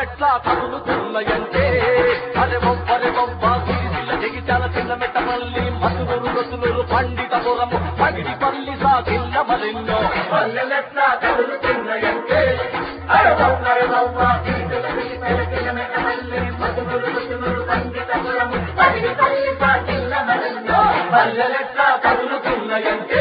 పల్లెలెట్లా కదులుతున్నాయంటే అరే బొబ్బరే బొబ్బ సిరిసిల్ల జగిత్యాల చిన్న మెట్టపల్లి మధునూరు రొతునూరు పండితపురము పగిడి పల్లి సాగిల్ల మరెన్నో పల్లెలెట్లా కదులుతున్నాయంటే అరవన్నర నవ్వ కీర్తుల పిలిపెల కిలమెట మల్లి మధునులు రుచునులు పండితపురము పదిడి పల్లి సాగిల్ల మరెన్నో పల్లెలెట్లా కదులుతున్నాయంటే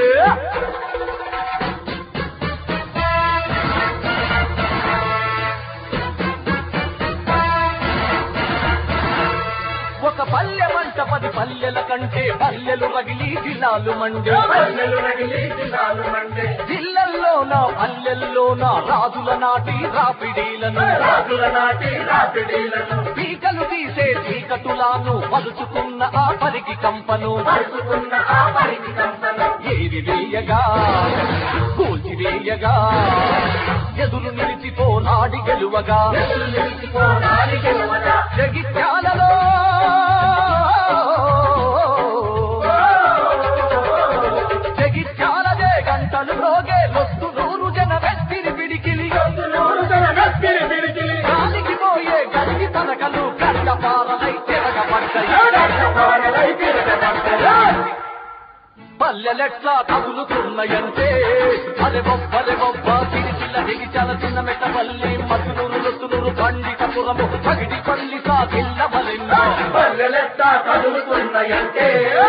ఒక పల్లె మంట పది పల్లెల కంటే పల్లెలు రగిలి జిల్లాలు మండే పల్లెలు రగిలి జిల్లాలు మండే జిల్లల్లోన పల్లెల్లోన రాజుల నాటి రాపిడీలను రాజుల నాటి రాపిడీలను పీకలు తీసే చీకటులాను పలుచుకున్న ఆ పరికి కంపను పరుచుకున్న ఆ పరికి కంపను ఏరి వేయగా కూల్చి వేయగా ఎదురు నిలిచిపో నాడి గెలువగా ఎదురు నిలిచిపోనాలి గెలవగా జగిత్యాలలో జగిత్యాలదే గంటలు రోగే లొస్తు నూరు జన వెత్తిరి పిడికిలి నూరు జన నప్పిరి పిడికిలి గాలికి పోయే గడికి తనకలు గడ్డపారలై తిరగబడ్డాయి పారలై తిరగబడ్డాయి. పల్లెలెట్లా కదులుతున్నాయంటే అరే బొబ్బలే బొబ్బ సిరిసిల్ల దిగిచాల చిన్న మెట్టపల్లి మధునూరు లొత్తునూరు పండితపురము పగిడి పల్లి సాగిల్ల మరెన్నో పల్లెలెట్టా కదులుతున్నాయంటే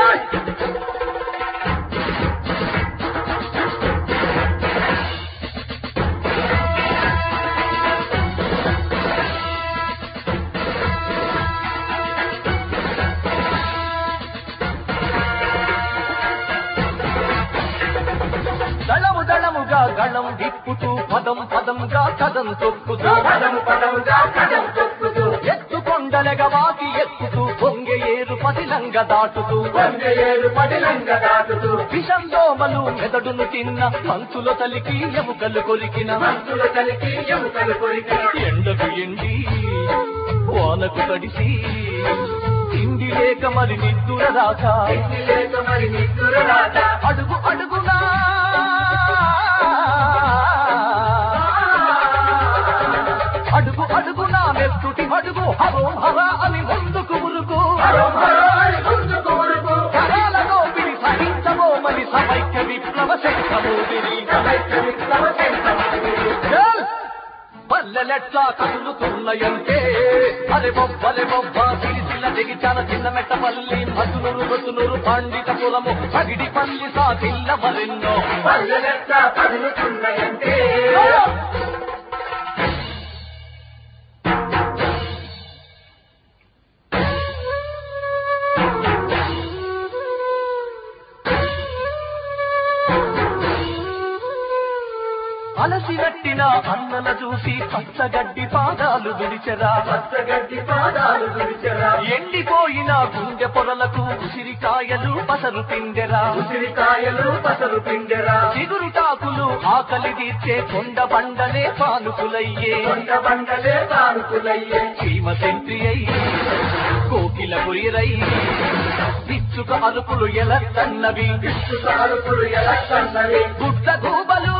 దళము దళముగా గళం దిప్పుతూ పదం పదంగా కథం తొక్కుతూ పదము పదముగా కదం తొక్కుతూ ఎత్తుకొండలెగ వాకి ఎక్కుతూ పొంగె ఏరు పదిలంగ దాటుతూ వంద ఏడు పడిలంగ దాటుతూ విషం దోమలు మెదడును తిన్న మంచుల తలికి ఎముకలు కొలికిన మంచుల కలికి ఎముకలు కొరికిన ఎండకు ఎండి వానకు తడిసి తిండి లేక మరి నిద్దుర రాక ఎన్ని లేక మరి నిద్దుర రాట అడుగు అడుగునా అడుగు అడుగునా మెత్తుటి అడుగు హరో హర అని ముందుకు మురుగు హరో హరో అని ముందుకు ఉరుకు. కరాలలో పిడి సహించబోమని సమైక్య విప్లవ శంఖమూదిరి సమైక్య విప్లవ శంఖమూదిరి. చల్! పల్లెలెట్లా కదులుతున్నాయంటే అరే బొబ్బలే బొబ్బ సిరిసిల్ల దిగిచాల చిన్న మెట్టపల్లి మధునూరు రొతునూరు పండితపురము పగిడి పల్లి సాగిల్ల మరెన్నో పల్లెలెట్టా కదులుతున్నాయంటే అలసినట్టిన అన్నల చూసి పచ్చగడ్డి పాదాలు విడిచెరా పచ్చగడ్డి పాదాలు విడిచెరా ఎండిపోయిన గుండె పొరలకు ఉసిరికాయలు పసరు పిండెరా ఉసిరికాయలు పసరు పిండెరా చిగురుటాకులు ఆకలి తీర్చే కొండ బండలే పానుకులయ్యే కొండ బండలే తానుకులయ్యే చీమ సెంటి అయి కోకిల గురిరై పిచ్చుక అరుపులు ఎలత్తన్నవి కాలుపులు ఎలా కన్నవి గుడ్ల గూబలు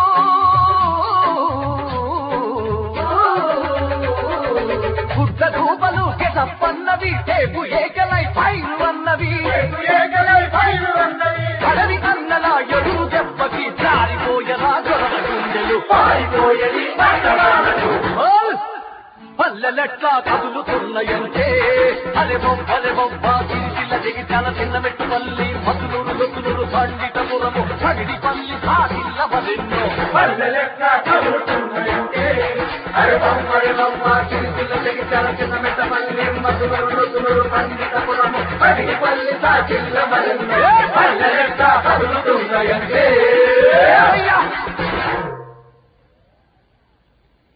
గుడ్ల గూబలు కెసప్పన్నవి టేపు ఏకలై పైరు అన్నవి ఏకలై పైరు అన్నవి కడలి అన్నల ఎదురు దెబ్బకి జారిపోయరా గొడవ గుండెలు పారిపోయేది పట్టణాలకు ఓల్! పల్లెలెట్లా కదులుతున్నాయంటే అరే బొబ్బలే బొబ్బ సిరిసిల్ల దిగిచాల చిన్న మెట్టుపల్లి మధునూరు లొక్కునూరు పండితపురము పగిడి పల్లి సాగిల్ల మరెన్నో పల్లెలెక్క కదులుతున్నాయంటే అరే బొమ్మడి బొమ్మ చిరుతిల్ల తెగిచాల చిన్న మెట్ట పల్లి మధురు రుచులు పండితపురము పడికి పల్లి సాగిల్ల మరెన్నో పల్లెలెక్క కదులుతున్నాయంటే అయ్యా